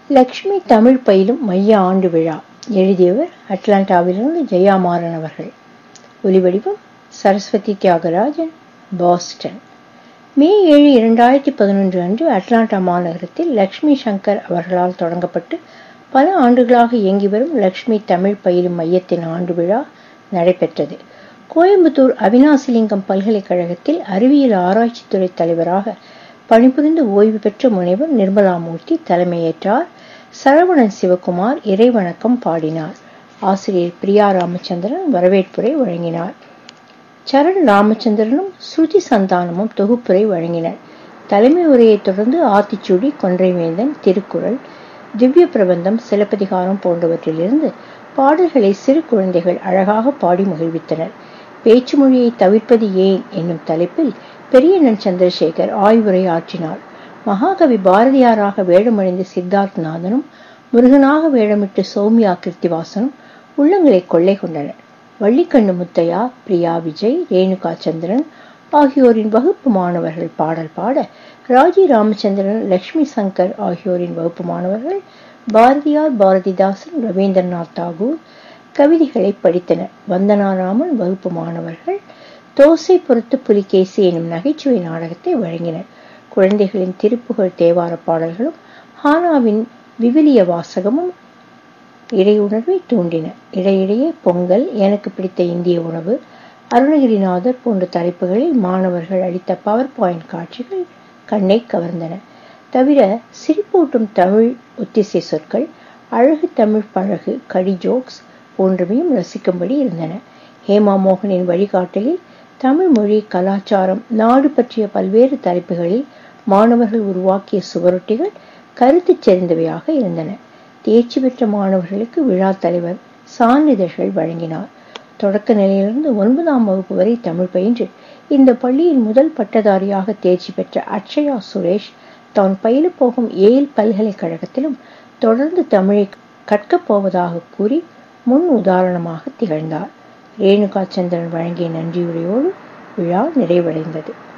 லக்ஷ்மி தமிழ் பயிலும் மைய ஆண்டு விழா எழுதியவர் அட்லாண்டாவிலிருந்து ஜெயாமாறன் அவர்கள் ஒலிவடிவம் சரஸ்வதி தியாகராஜன் பாஸ்டன் மே ஏழு இரண்டாயிரத்தி பதினொன்று அன்று அட்லாண்டா மாநகரத்தில் லக்ஷ்மி சங்கர் அவர்களால் தொடங்கப்பட்டு பல ஆண்டுகளாக இயங்கி வரும் லக்ஷ்மி தமிழ் பயிலும் மையத்தின் ஆண்டு விழா நடைபெற்றது கோயம்புத்தூர் அவினாசிலிங்கம் பல்கலைக்கழகத்தில் அறிவியல் ஆராய்ச்சித்துறை தலைவராக பணிபுரிந்து ஓய்வு பெற்ற முனைவர் நிர்மலாமூர்த்தி தலைமையேற்றார் சரவணன் சிவகுமார் இறைவணக்கம் பாடினார் ஆசிரியர் பிரியா ராமச்சந்திரன் வரவேற்புரை வழங்கினார் சரண் ராமச்சந்திரனும் ஸ்ருதி சந்தானமும் தொகுப்புரை வழங்கினர் தலைமை உரையைத் தொடர்ந்து ஆத்திச்சூடி கொன்றைவேந்தன் திருக்குறள் திவ்ய பிரபந்தம் சிலப்பதிகாரம் போன்றவற்றிலிருந்து பாடல்களை சிறு குழந்தைகள் அழகாக பாடி மகிழ்வித்தனர் பேச்சு மொழியை தவிர்ப்பது ஏன் என்னும் தலைப்பில் பெரியண்ணன் சந்திரசேகர் ஆய்வுரை ஆற்றினார் மகாகவி பாரதியாராக வேடமடைந்த சித்தார்த்நாதனும் முருகனாக வேடமிட்டு சௌமியா கிருத்திவாசனும் உள்ளங்களை கொள்ளை கொண்டனர் வள்ளிக்கண்ணு முத்தையா பிரியா விஜய் ரேணுகா சந்திரன் ஆகியோரின் வகுப்பு மாணவர்கள் பாடல் பாட ராஜி ராமச்சந்திரன் லட்சுமி சங்கர் ஆகியோரின் வகுப்பு மாணவர்கள் பாரதியார் பாரதிதாசன் ரவீந்திரநாத் தாகூர் கவிதைகளை படித்தனர் வந்தனாராமன் வகுப்பு மாணவர்கள் தோசை பொறுத்து புலிகேசி எனும் நகைச்சுவை நாடகத்தை வழங்கினர் குழந்தைகளின் திருப்புகழ் தேவார பாடல்களும் ஹானாவின் விவிலிய வாசகமும் இறையுணர்வை தூண்டின இடையிடையே பொங்கல் எனக்கு பிடித்த இந்திய உணவு அருணகிரிநாதர் போன்ற தலைப்புகளில் மாணவர்கள் அளித்த பவர் பாயிண்ட் காட்சிகள் கண்ணை கவர்ந்தன தவிர சிரிப்பூட்டும் தமிழ் ஒத்திசை சொற்கள் அழகு தமிழ் பழகு கடி ஜோக்ஸ் போன்றவையும் ரசிக்கும்படி இருந்தன ஹேமா மோகனின் வழிகாட்டலில் தமிழ் மொழி கலாச்சாரம் நாடு பற்றிய பல்வேறு தலைப்புகளில் மாணவர்கள் உருவாக்கிய சுவரொட்டிகள் கருத்து செறிந்தவையாக இருந்தன தேர்ச்சி பெற்ற மாணவர்களுக்கு விழா தலைவர் சான்றிதழ்கள் வழங்கினார் தொடக்க நிலையிலிருந்து ஒன்பதாம் வகுப்பு வரை தமிழ் பயின்று இந்த பள்ளியில் முதல் பட்டதாரியாக தேர்ச்சி பெற்ற அக்ஷயா சுரேஷ் தான் பயிலப் போகும் ஏல் பல்கலைக்கழகத்திலும் தொடர்ந்து தமிழை கற்கப் போவதாக கூறி முன் உதாரணமாக திகழ்ந்தார் ரேணுகா சந்திரன் வழங்கிய நன்றியுரையோடு விழா நிறைவடைந்தது